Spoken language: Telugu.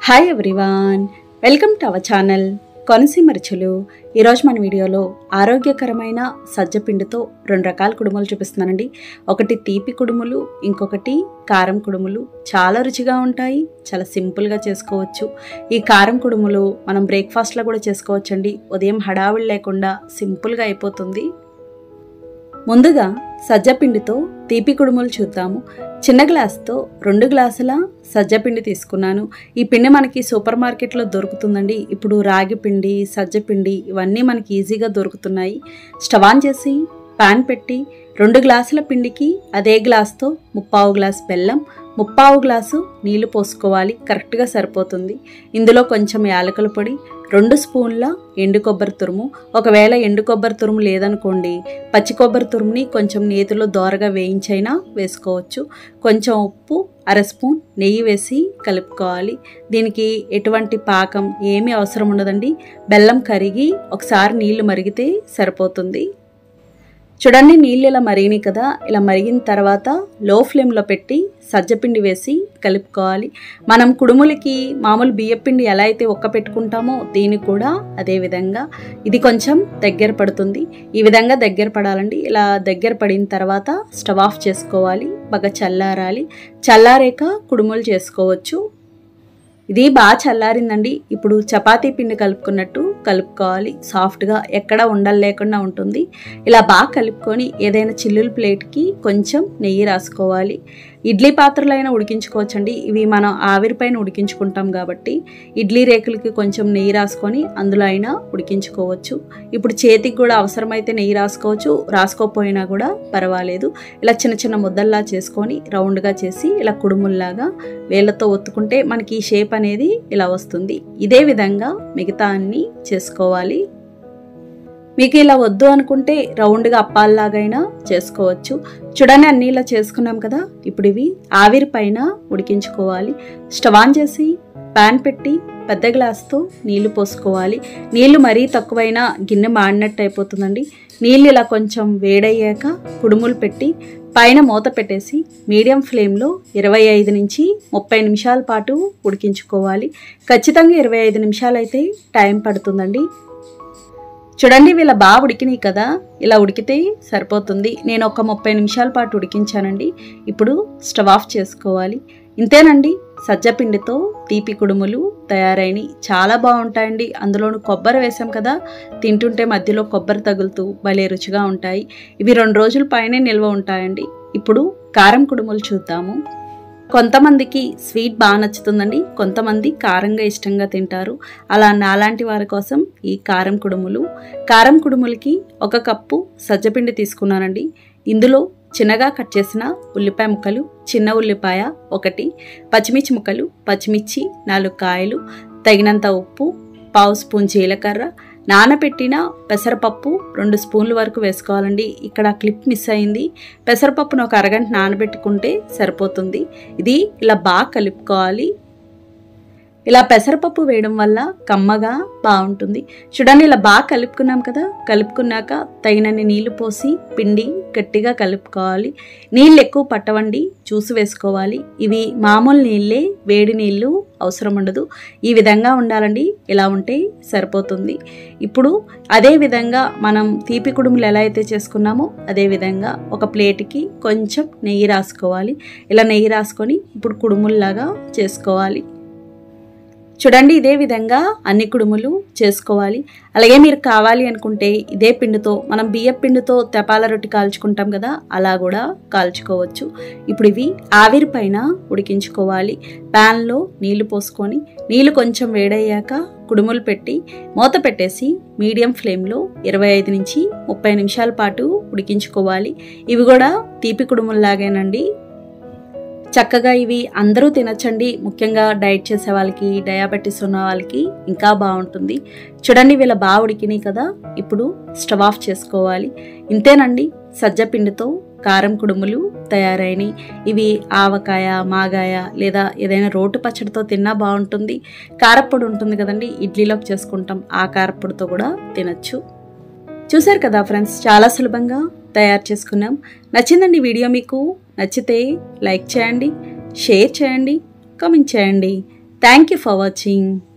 hi everyone welcome to our channel Konaseema రుచులు ఈరోజు మన వీడియోలో ఆరోగ్యకరమైన సజ్జపిండితో రెండు రకాల కుడుములు చూపిస్తున్నానండి ఒకటి తీపి కుడుములు ఇంకొకటి కారం కుడుములు చాలా రుచిగా ఉంటాయి చాలా సింపుల్గా చేసుకోవచ్చు ఈ కారం కుడుములు మనం బ్రేక్ఫాస్ట్లో కూడా చేసుకోవచ్చండి ఉదయం హడావిడి లేకుండా సింపుల్గా అయిపోతుంది ముందుగా సజ్జపిండితో తీపి కుడుములు చూద్దాము చిన్న గ్లాస్తో రెండు గ్లాసుల సజ్జపిండి తీసుకున్నాను ఈ పిండి మనకి సూపర్ మార్కెట్లో దొరుకుతుందండి ఇప్పుడు రాగి పిండి సజ్జపిండి ఇవన్నీ మనకి ఈజీగా దొరుకుతున్నాయి స్టవ్ ఆన్ చేసి పాన్ పెట్టి రెండు గ్లాసుల పిండికి అదే గ్లాస్తో ముప్పావు గ్లాస్ బెల్లం ముప్పావు గ్లాసు నీళ్లు పోసుకోవాలి కరెక్ట్గా సరిపోతుంది ఇందులో కొంచెం యాలకుల పొడి రెండు స్పూన్ల ఎండు కొబ్బరి తురుము ఒకవేళ ఎండు కొబ్బరి తురుము లేదనుకోండి పచ్చి కొబ్బరి తురుముని కొంచెం నేతిలో దోరగా వేయించైనా వేసుకోవచ్చు కొంచెం ఉప్పు అర స్పూన్ నెయ్యి వేసి కలుపుకోవాలి దీనికి ఎటువంటి పాకం ఏమీ అవసరం ఉండదండి బెల్లం కరిగి ఒకసారి నీళ్లు మరిగితే సరిపోతుంది చూడండి నీళ్ళు ఇలా మరిగినాయి కదా ఇలా మరిగిన తర్వాత లో ఫ్లేమ్లో పెట్టి సజ్జపిండి వేసి కలుపుకోవాలి మనం కుడుములకి మామూలు బియ్యపిండి ఎలా అయితే ఒక్క పెట్టుకుంటామో దీనికి కూడా అదే విధంగా ఇది కొంచెం దగ్గర పడుతుంది ఈ విధంగా దగ్గర పడాలండి ఇలా దగ్గర పడిన తర్వాత స్టవ్ ఆఫ్ చేసుకోవాలి బాగా చల్లారాలి చల్లారేక కుడుములు చేసుకోవచ్చు ఇది బాగా చల్లారిందండి ఇప్పుడు చపాతీ పిండి కలుపుకున్నట్టు కలుపుకోవాలి సాఫ్ట్గా ఎక్కడ ఉండలు లేకుండా ఉంటుంది ఇలా బాగా కలుపుకొని ఏదైనా చిల్లుల ప్లేట్కి కొంచెం నెయ్యి రాసుకోవాలి ఇడ్లీ పాత్రలో అయినా ఉడికించుకోవచ్చండి ఇవి మనం ఆవిరిపైన ఉడికించుకుంటాం కాబట్టి ఇడ్లీ రేకులకి కొంచెం నెయ్యి రాసుకొని అందులో అయినా ఉడికించుకోవచ్చు ఇప్పుడు చేతికి కూడా అవసరమైతే నెయ్యి రాసుకోవచ్చు రాసుకోకపోయినా కూడా పర్వాలేదు ఇలా చిన్న చిన్న ముద్దల్లా చేసుకొని రౌండ్గా చేసి ఇలా కుడుముల్లాగా వేళ్ళతో ఒత్తుకుంటే మనకి ఈ షేప్ అనేది ఇలా వస్తుంది ఇదే విధంగా మిగతా అన్ని చేసుకోవాలి మీకు ఇలా వద్దు అనుకుంటే రౌండ్గా అప్పాల్లాగైనా చేసుకోవచ్చు చూడండి అన్ని ఇలా చేసుకున్నాం కదా ఇప్పుడు ఇవి ఆవిరి పైన ఉడికించుకోవాలి స్టవ్ ఆన్ చేసి ప్యాన్ పెట్టి పెద్ద గ్లాస్తో నీళ్లు పోసుకోవాలి నీళ్లు మరీ తక్కువైనా గిన్నె మాడినట్టు అయిపోతుందండి నీళ్ళు ఇలా కొంచెం వేడయ్యాక కుడుములు పెట్టి పైన మూత పెట్టేసి మీడియం ఫ్లేమ్లో ఇరవై ఐదు నుంచి ముప్పై నిమిషాల పాటు ఉడికించుకోవాలి ఖచ్చితంగా ఇరవై ఐదు నిమిషాలు అయితే టైం పడుతుందండి చూడండి వీళ్ళ బాగా ఉడికినాయి కదా ఇలా ఉడికితే సరిపోతుంది నేను ఒక ముప్పై నిమిషాల పాటు ఉడికించానండి ఇప్పుడు స్టవ్ ఆఫ్ చేసుకోవాలి ఇంతేనండి సజ్జపిండితో తీపి కుడుములు తయారైనవి చాలా బాగుంటాయండి అందులోను కొబ్బరి వేసాం కదా తింటుంటే మధ్యలో కొబ్బరి తగులుతూ భలే రుచిగా ఉంటాయి ఇవి రెండు రోజుల పైనే నిల్వ ఉంటాయండి ఇప్పుడు కారం కుడుములు చూద్దాము కొంతమందికి స్వీట్ బాగా నచ్చుతుందండి కొంతమంది కారంగా ఇష్టంగా తింటారు అలా నాలాంటి వారి కోసం ఈ కారం కుడుములు కారం కుడుములకి ఒక కప్పు సజ్జపిండి తీసుకున్నానండి ఇందులో చిన్నగా కట్ చేసిన ఉల్లిపాయ ముక్కలు చిన్న ఉల్లిపాయ ఒకటి పచ్చిమిర్చి ముక్కలు పచ్చిమిర్చి నాలుగు కాయలు తగినంత ఉప్పు పావు స్పూన్ జీలకర్ర నానబెట్టిన పెసరపప్పు రెండు స్పూన్ల వరకు వేసుకోవాలండి ఇక్కడ క్లిప్ మిస్ అయింది పెసరపప్పును ఒక అరగంట నానబెట్టుకుంటే సరిపోతుంది ఇది ఇలా బాగా కలుపుకోవాలి ఇలా పెసరపప్పు వేయడం వల్ల కమ్మగా బాగుంటుంది చూడండి ఇలా బాగా కలుపుకున్నాం కదా కలుపుకున్నాక తగినన్ని నీళ్లు పోసి పిండి గట్టిగా కలుపుకోవాలి నీళ్ళు ఎక్కువ పట్టవండి చూసి వేసుకోవాలి ఇవి మామూలు నీళ్ళే వేడి నీళ్ళు అవసరం ఉండదు ఈ విధంగా ఉండాలండి ఇలా ఉంటే సరిపోతుంది ఇప్పుడు అదే విధంగా మనం తీపి కుడుములు ఎలా అయితే చేసుకున్నామో అదే విధంగా ఒక ప్లేట్కి కొంచెం నెయ్యి రాసుకోవాలి ఇలా నెయ్యి రాసుకొని ఇప్పుడు కుడుముల్లాగా చేసుకోవాలి చూడండి ఇదే విధంగా అన్ని కుడుములు చేసుకోవాలి అలాగే మీరు కావాలి అనుకుంటే ఇదే పిండితో మనం బియ్య పిండితో తెపాల రొట్టి కాల్చుకుంటాం కదా అలా కూడా కాల్చుకోవచ్చు ఇప్పుడు ఇవి ఆవిరి పైన ఉడికించుకోవాలి ప్యాన్లో నీళ్లు పోసుకొని నీళ్లు కొంచెం వేడయ్యాక కుడుములు పెట్టి మూత పెట్టేసి మీడియం ఫ్లేమ్లో ఇరవై ఐదు నుంచి ముప్పై నిమిషాల పాటు ఉడికించుకోవాలి ఇవి కూడా తీపి కుడుముల్లాగేనండి చక్కగా ఇవి అందరూ తినచ్చండి ముఖ్యంగా డైట్ చేసే వాళ్ళకి డయాబెటీస్ ఉన్న వాళ్ళకి ఇంకా బాగుంటుంది చూడండి వీళ్ళ బాగా ఉడికినాయి కదా ఇప్పుడు స్టవ్ ఆఫ్ చేసుకోవాలి ఇంతేనండి సజ్జపిండితో కారం కుడుములు తయారైనవి ఇవి ఆవకాయ మాగాయ లేదా ఏదైనా రోటు పచ్చడితో తిన్నా బాగుంటుంది కారప్పొడి ఉంటుంది కదండి ఇడ్లీలోకి చేసుకుంటాం ఆ కారప్పొడితో కూడా తినచ్చు చూశారు కదా ఫ్రెండ్స్ చాలా సులభంగా తయారు చేసుకున్నాం నచ్చిందండి వీడియో మీకు నచ్చితే లైక్ చేయండి షేర్ చేయండి కామెంట్ చేయండి థ్యాంక్ యూ ఫర్ వాచింగ్